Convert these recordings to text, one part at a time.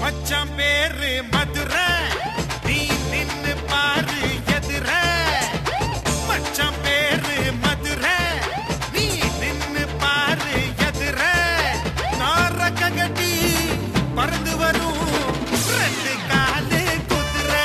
மச்சான் பேரு மதுரை நீ நின்னு பாரு எதிர மச்சான் பேரு மதுரை நீ நின்னு பாரு எதிர நாரக்க கட்டி பறந்து வரும் ரெண்டு காலு குதிரை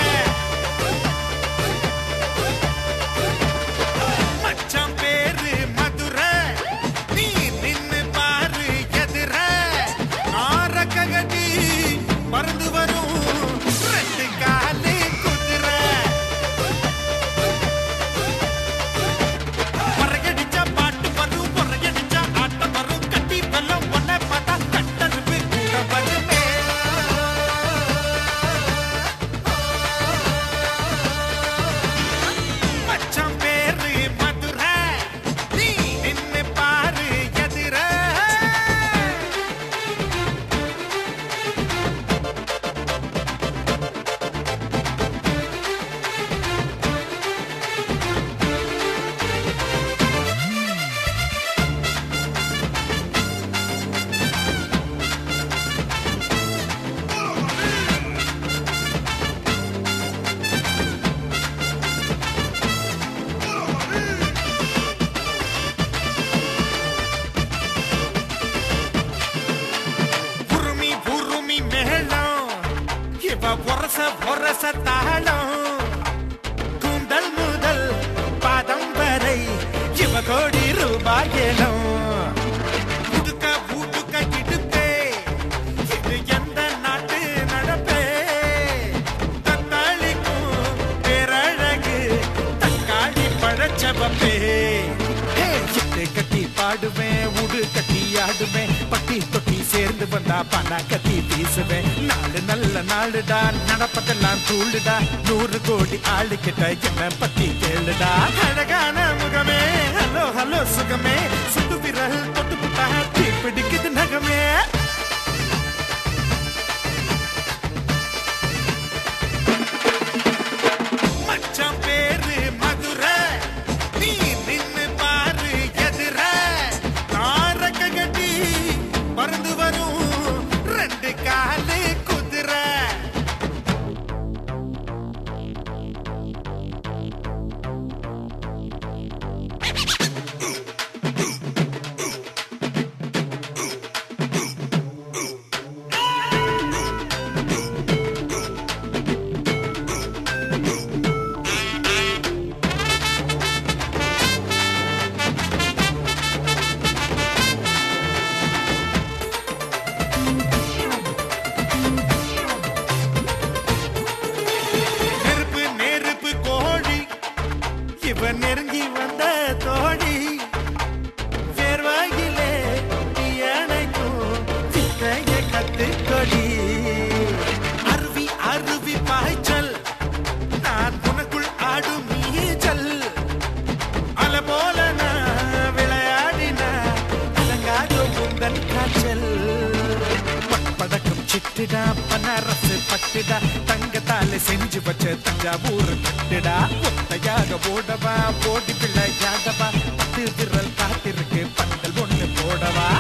மச்சான் பேரு மதுரை நீ நின்னு பாரு எதிர நாரக்க கட்டி பறந்து வரும் ரெண்டு காலு குதிரை பறகடிச்சா பாட்டு வரும் பொறகடிச்சா ஆட்டம் வரும் கட்டி வெள்ளம் ஒன்ன பார்த்தா கட்டருப்பு கூட வருமே மச்சான் பேரு மதுரை நீ நின்னு பாரு எதிர புருமி புருமி மேளம் இவ பொரச பொரச தாளம் கூந்தல் முதல் பாதம் வரை இவ கோடி ரூபாய் ஏலம் புடுக்க பூட்டுக்க கிடுப்பே இது எந்த நாட்டு நடப்பே தத்தாளிக்கும் பேரழகு தக்காளி பழச்சவப்பே ஹே, இட்டு கட்டி பாடுவேன் உடு கட்டி ஆடுவேன் பட்டி தொட்டி சேர்ந்து வந்தா பண கட்டி வீசுவேன் நாலு நல்ல நாளுடா நடப்பதெல்லாம் தூளுடா நூறு கோடி ஆளு கிட்ட என்ன பத்தி கேளுடா அழகான முகமே ஹலோ ஹலோ சுகமே சுட்டு விரல் தொட்டு புட்டா தீ பிடிக்குது நகமே மச்சான் பேரு மதுரை நீ நின்னு பாரு எதிர நாரக்க கட்டி பறந்து வரும் ரெண்டு காலு குதிரை நெருப்பு நெருப்பு கோழி இவ நெருங்கி வந்த தோழி வேர்வாயிலே நீ அணைக்கும் சித்தைய கத்துக்கொடி அருவி அருவி பாய்ச்சல் நான் உனக்குள் ஆடும் நீச்சல் அல போல நான் விளையாடினா இலங்காதோ உந்தன் காய்ச்சல் படக்கும் சிட்டுடா பனரசு பட்டுடா தங்கத்தால செஞ்சு வச்ச தஞ்சாவூர் கட்டுடா ஒத்தையாக ஓடவா ஓடி பிள்ளையாகவா பத்து விரல் காத்திருக்கு பந்தல் ஒண்ணு போடவா